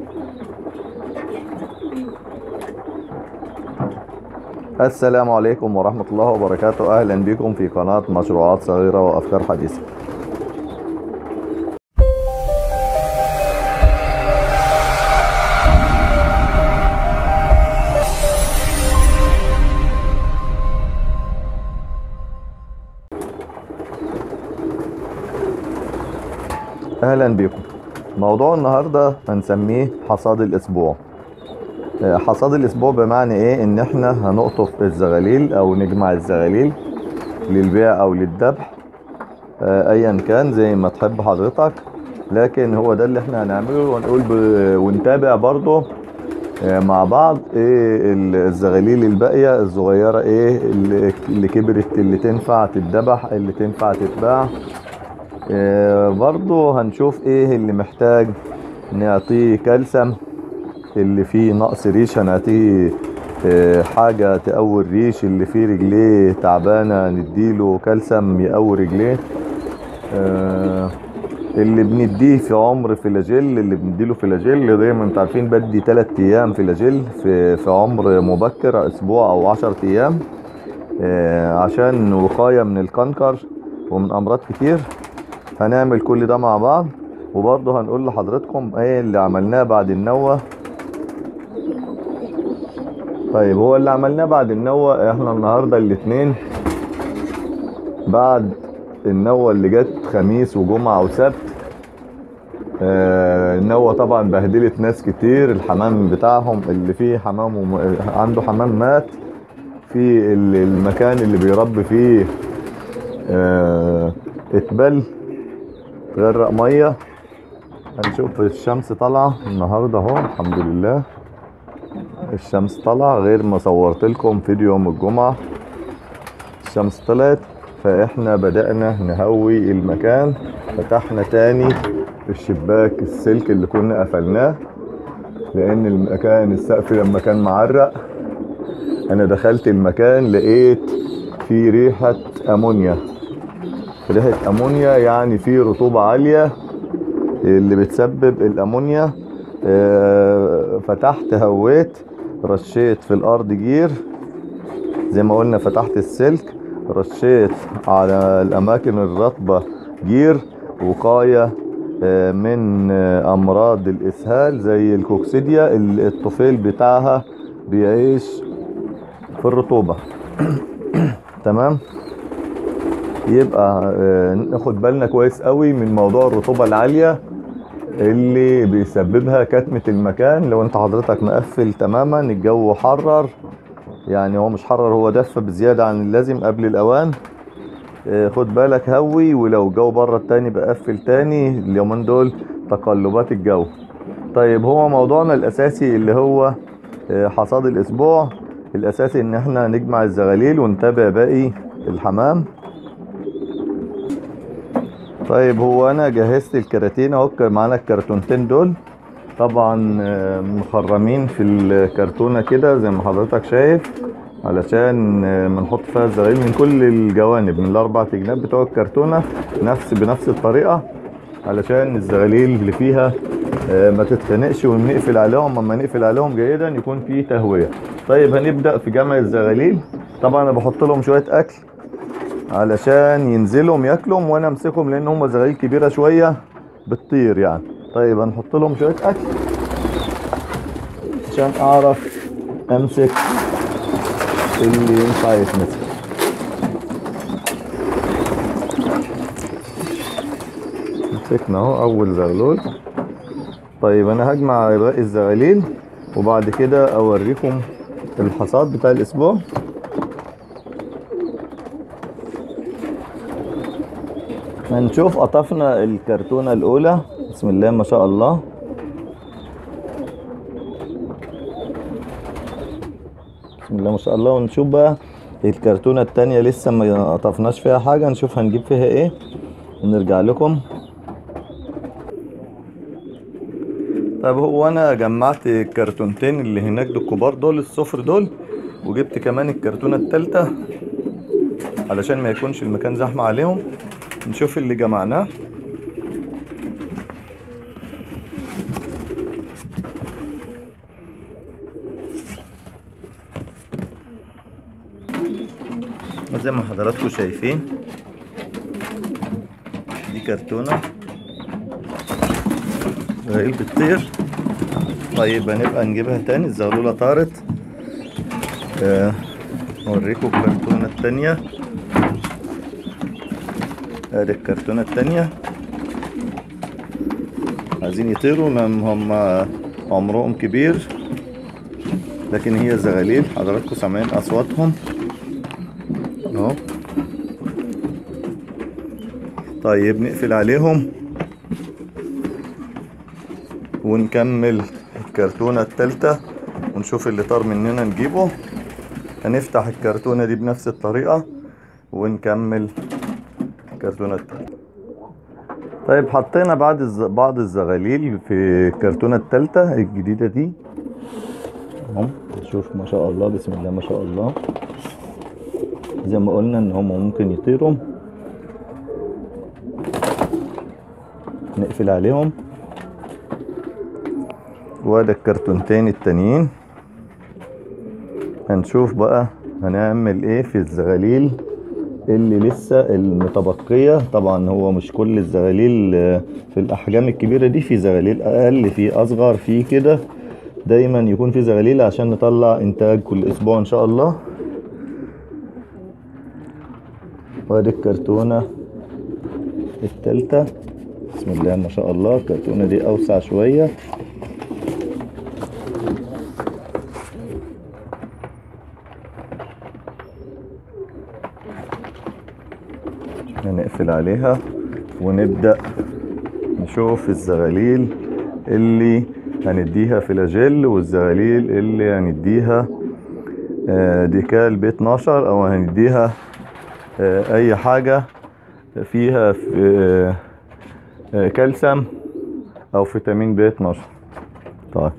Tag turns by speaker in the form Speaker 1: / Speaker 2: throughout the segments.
Speaker 1: السلام عليكم ورحمة الله وبركاته أهلا بكم في قناة مشروعات صغيرة وأفكار حديثة أهلا بكم موضوع النهاردة هنسميه حصاد الأسبوع آه، حصاد الأسبوع بمعنى إيه إن إحنا هنقطف الزغاليل أو نجمع الزغاليل للبيع أو للذبح آه، أيا كان زي ما تحب حضرتك لكن هو ده اللي إحنا هنعمله ونقول ب... ونتابع برضه آه، مع بعض ايه ال- الزغاليل الباقية الصغيرة ايه اللي اللي كبرت اللي تنفع تتذبح اللي تنفع تتباع آه، برضو هنشوف ايه اللي محتاج نعطيه كالسيوم اللي فيه نقص ريش هنعطيه آه، حاجة تقوي الريش اللي فيه رجليه تعبانة نديله كالسيوم يقوي رجليه آه، اللي بنديه في عمر فلاجيل اللي بنديله فلاجيل زي ما انتوا عارفين بدي 3 ايام فلاجيل في في عمر مبكر اسبوع او 10 ايام آه، عشان وقاية من الكنكر ومن امراض كتير هنعمل كل ده مع بعض وبرضه هنقول لحضراتكم ايه اللي عملناه بعد النوة طيب هو اللي عملناه بعد النوة احنا النهاردة الاثنين بعد النوة اللي جت خميس وجمعة وسبت آه، النوة طبعا بهدلت ناس كتير الحمام بتاعهم اللي فيه حمام وم... عنده حمام مات في ال- المكان اللي بيربي فيه آه، اتبل غرق ميه هنشوف الشمس طالعه النهارده اهو الحمد لله الشمس طالعه غير ما صورت لكم فيديو يوم الجمعه الشمس طلعت فاحنا بدأنا نهوي المكان فتحنا تاني الشباك السلك اللي كنا قفلناه لان المكان السقف لما كان معرق انا دخلت المكان لقيت فيه ريحة امونيا ريحة امونيا يعني فيه رطوبة عالية اللي بتسبب الامونيا آه، فتحت هويت رشيت في الارض جير زي ما قلنا فتحت السلك رشيت على الاماكن الرطبة جير وقاية آه، من آه، امراض الاسهال زي الكوكسيديا اللي الطفيل بتاعها بيعيش في الرطوبة تمام يبقى آه، ناخد بالنا كويس قوي من موضوع الرطوبة العالية اللي بيسببها كتمة المكان لو انت حضرتك مقفل تماما الجو حرر يعني هو مش حرر هو دف بزيادة عن اللازم قبل الاوان آه، خد بالك هوي ولو الجو بره التاني بقفل تاني اليومين دول تقلبات الجو طيب هو موضوعنا الاساسي اللي هو آه، حصاد الاسبوع الاساسي ان احنا نجمع الزغاليل ونتابع باقي الحمام طيب هو انا جهزت الكراتين اهو كان معانا الكرتونتين دول طبعا آه، مخرمين في الكرتونة كده زي ما حضرتك شايف علشان آه، ما نحط فيها الزغاليل من كل الجوانب من الاربع جناب بتوع الكرتونة نفس بنفس الطريقة علشان الزغاليل اللي فيها آه، ما تتخنقش ونقفل عليهم اما نقفل عليهم جيدا يكون في تهوية طيب هنبدأ في جمع الزغاليل طبعا انا بحط لهم شوية اكل علشان ينزلهم ياكلهم وانا امسكهم لان هم زغاليل كبيره شويه بتطير يعني طيب هنحط لهم شويه اكل عشان اعرف امسك اللي ينفع يتمسك مسكنا اهو اول زغلول طيب انا هجمع باقي الزغاليل وبعد كده اوريكم الحصاد بتاع الاسبوع هنشوف قطفنا الكرتونة الأولى بسم الله ما شاء الله بسم الله ما شاء الله ونشوف بقى الكرتونة التانية لسه ما قطفناش فيها حاجة نشوف هنجيب فيها ايه ونرجع لكم طب هو انا جمعت الكرتونتين اللي هناك دول الكبار دول الصفر دول وجبت كمان الكرتونة التالتة علشان ما يكونش المكان زحمة عليهم نشوف اللي جمعناه زي ما حضراتكم شايفين دي كرتونة غريب بتطير طيب هنبقى نجيبها تاني الزغلولة طارت آه، اوريكم الكرتونة التانية ادي الكرتونة التانية عايزين يطيروا لان هم عمرهم كبير لكن هي زغاليل حضراتكم سامعين اصواتهم اهو طيب نقفل عليهم ونكمل الكرتونة التالتة ونشوف اللي طار مننا نجيبه هنفتح الكرتونة دي بنفس الطريقة ونكمل الكرتونة التالتة طيب حطينا بعض الز... بعض الزغاليل في الكرتونة التالتة الجديدة دي اهو شوف ما شاء الله بسم الله ما شاء الله زي ما قلنا ان هم ممكن يطيروا نقفل عليهم وده الكرتونتين التانيين هنشوف بقى هنعمل ايه في الزغاليل اللي لسه المتبقية طبعا هو مش كل الزغاليل آه، في الأحجام الكبيرة دي في زغاليل أقل في أصغر في كده دايما يكون في زغاليل عشان نطلع إنتاج كل أسبوع إن شاء الله وادي الكرتونة التالتة بسم الله ما شاء الله الكرتونة دي أوسع شوية هنقفل عليها ونبدأ نشوف الزغاليل اللي هنديها فلاجيل والزغاليل اللي هنديها آه، ديكال ب 12 او هنديها آه، اي حاجة فيها في آه، آه، كالسيوم او فيتامين ب 12 طيب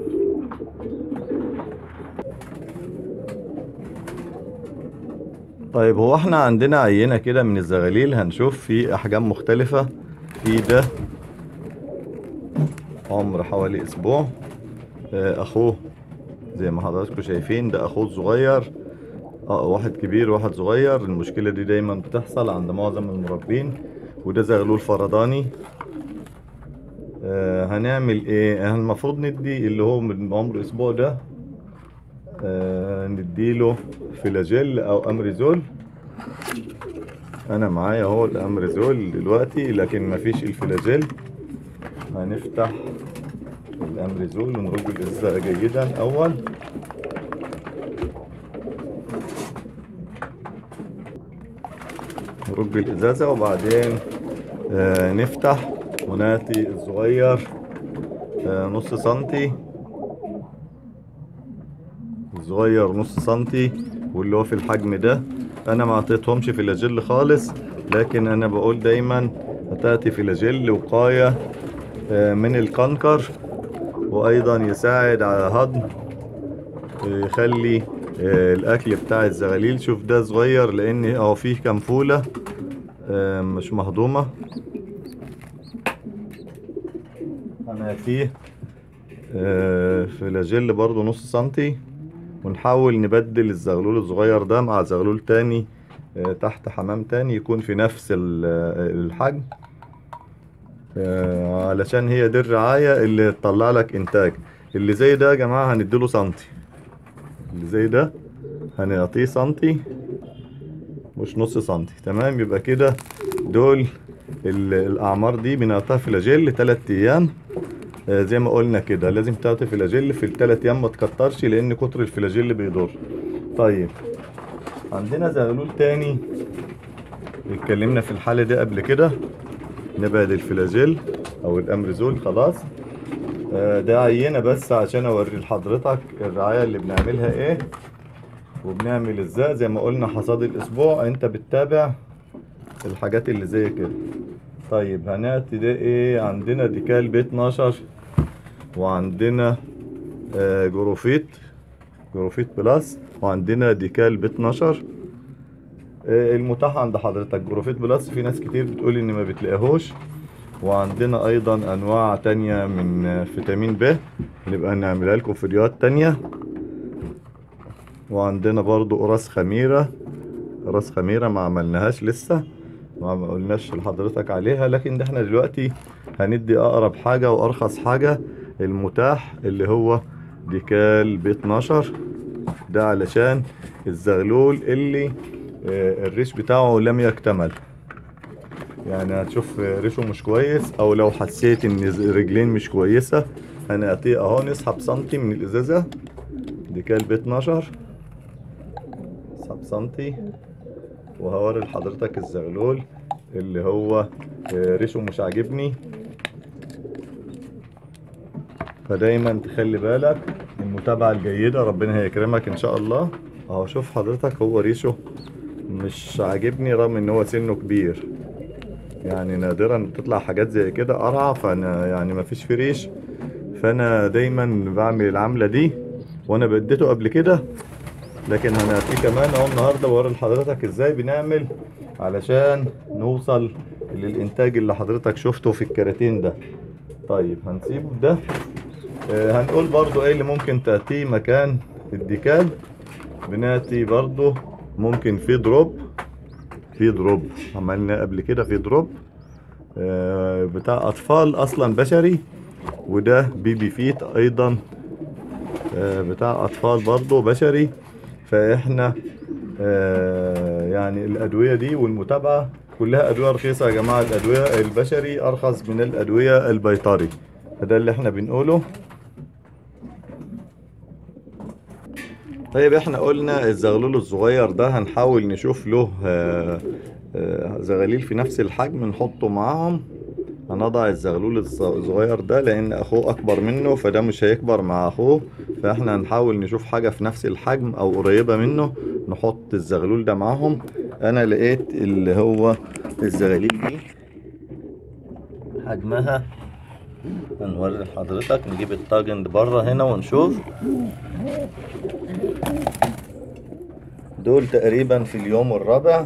Speaker 1: طيب هو احنا عندنا عينة كده من الزغاليل هنشوف في احجام مختلفة في ده عمر حوالي اسبوع آه، اخوه زي ما حضراتكم شايفين ده اخوه الصغير اه واحد كبير واحد صغير المشكلة دي دايما بتحصل عند معظم المربين وده زغلول فرداني آه هنعمل ايه المفروض ندي اللي هو من عمر اسبوع ده آه نديله فلاجيل او امريزول انا معايا اهو الامريزول دلوقتي لكن مفيش الفلاجيل هنفتح الامريزول ونرج الازازه جيدا اول نرج الازازه وبعدين آه نفتح وناتي الصغير آه نص سنتي الصغير نص سنتي واللي هو في الحجم ده انا ما اعطيتهمش فلاجيل خالص لكن انا بقول دايما هتاتي فلاجيل وقايه آه، من الكنكر وايضا يساعد على هضم آه، يخلي آه، الاكل بتاع الزغاليل شوف ده صغير لان اهو فيه كنفوله آه، مش مهضومه انا فيه آه، فلاجيل برضو نص سنتي ونحاول نبدل الزغلول الصغير ده مع زغلول تاني آه، تحت حمام تاني يكون في نفس ال- آه، الحجم آه، علشان هي دي الرعاية اللي تطلع لك انتاج اللي زي ده يا جماعة هنديله سنتي اللي زي ده هنعطيه سنتي مش نص سنتي تمام يبقى كده دول ال- الاعمار دي بنعطيها فلاجيل تلات ايام آه، زي ما قلنا كده لازم تعطي فلاجيل في التلات ايام ما تكترش لان كتر الفلاجيل بيضر طيب عندنا زغلول تاني اتكلمنا في الحالة دي قبل كده نبعد الفلاجيل او الامريزول خلاص آه، ده عينة بس عشان اوري لحضرتك الرعاية اللي بنعملها ايه وبنعمل ازاي زي ما قلنا حصاد الاسبوع انت بتتابع الحاجات اللي زي كده طيب هنأتي ده ايه عندنا ديكال ب 12 وعندنا آه، جروفيت جروفيت بلس وعندنا ديكال ب 12 آه، المتاح عند حضرتك جروفيت بلس في ناس كتير بتقول ان ما بتلاقيهوش وعندنا ايضا انواع تانية من آه، فيتامين ب نبقى نعملها لكم فيديوهات تانية وعندنا برضو قراص خميرة راس خميرة ما عملناهاش لسه ما قلناش لحضرتك عليها لكن ده احنا دلوقتي هندي اقرب حاجة وارخص حاجة المتاح اللي هو ديكال ب 12 ده علشان الزغلول اللي آه، الريش بتاعه لم يكتمل يعني هتشوف ريشه مش كويس او لو حسيت ان رجلين مش كويسة هنعطيه اهو نسحب سنتي من الازازة دي كلب 12 اسحب سنتي وهوري لحضرتك الزغلول اللي هو آه، ريشه مش عاجبني فدايما تخلي بالك المتابعة الجيدة ربنا هيكرمك ان شاء الله اهو شوف حضرتك هو ريشه مش عاجبني رغم ان هو سنه كبير يعني نادرا تطلع حاجات زي كده قرعة فانا يعني مفيش في ريش فانا دايما بعمل العملة دي وانا بديته قبل كده لكن هنعطيه كمان اهو النهارده بوري لحضرتك ازاي بنعمل علشان نوصل للانتاج اللي حضرتك شفته في الكراتين ده طيب هنسيبه ده آه هنقول برضو ايه اللي ممكن تأتيه مكان الديكال بنأتي برضو ممكن في دروب في دروب عملنا قبل كده في دروب آه بتاع اطفال اصلا بشري وده بيبي فيت ايضا آه بتاع اطفال برضو بشري فاحنا آه يعني الادويه دي والمتابعه كلها ادويه رخيصه يا جماعه الادويه البشري ارخص من الادويه البيطري فده اللي احنا بنقوله طيب احنا قلنا الزغلول الصغير ده هنحاول نشوف له آه، آه، زغاليل في نفس الحجم نحطه معاهم هنضع الزغلول الص- الصغير ده لان اخوه اكبر منه فده مش هيكبر مع اخوه فاحنا هنحاول نشوف حاجة في نفس الحجم او قريبة منه نحط الزغلول ده معاهم انا لقيت اللي هو الزغاليل دي حجمها هنوري لحضرتك نجيب الطاجن بره هنا ونشوف دول تقريبا في اليوم الرابع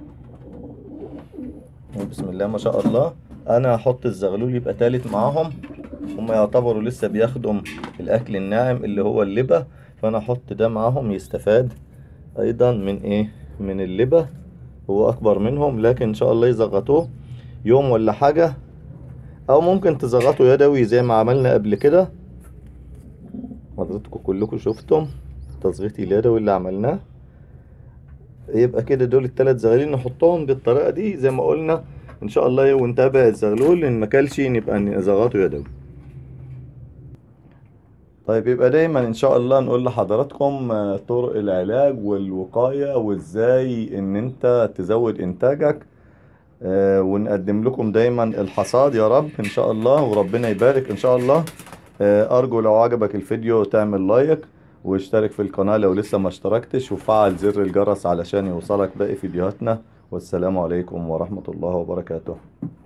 Speaker 1: بسم الله ما شاء الله انا هحط الزغلول يبقى تالت معاهم هم يعتبروا لسه بياخدوا الاكل الناعم اللي هو اللبة فانا احط ده معاهم يستفاد ايضا من ايه من اللبة هو اكبر منهم لكن ان شاء الله يزغطوه يوم ولا حاجة او ممكن تزغطوا يدوي زي ما عملنا قبل كده حضرتكم كلكم شفتم تزغيط اليدوي اللي عملناه يبقى كده دول التلات زغالين نحطهم بالطريقة دي زي ما قلنا ان شاء الله ونتابع الزغلول ان مكلش نبقى نزغطه يدوي طيب يبقى دايما ان شاء الله نقول لحضراتكم آه، طرق العلاج والوقاية وازاي ان انت تزود انتاجك آه، ونقدم لكم دايما الحصاد يا رب ان شاء الله وربنا يبارك ان شاء الله آه، ارجو لو عجبك الفيديو تعمل لايك واشترك في القناة لو لسه ما اشتركتش وفعل زر الجرس علشان يوصلك باقي فيديوهاتنا والسلام عليكم ورحمة الله وبركاته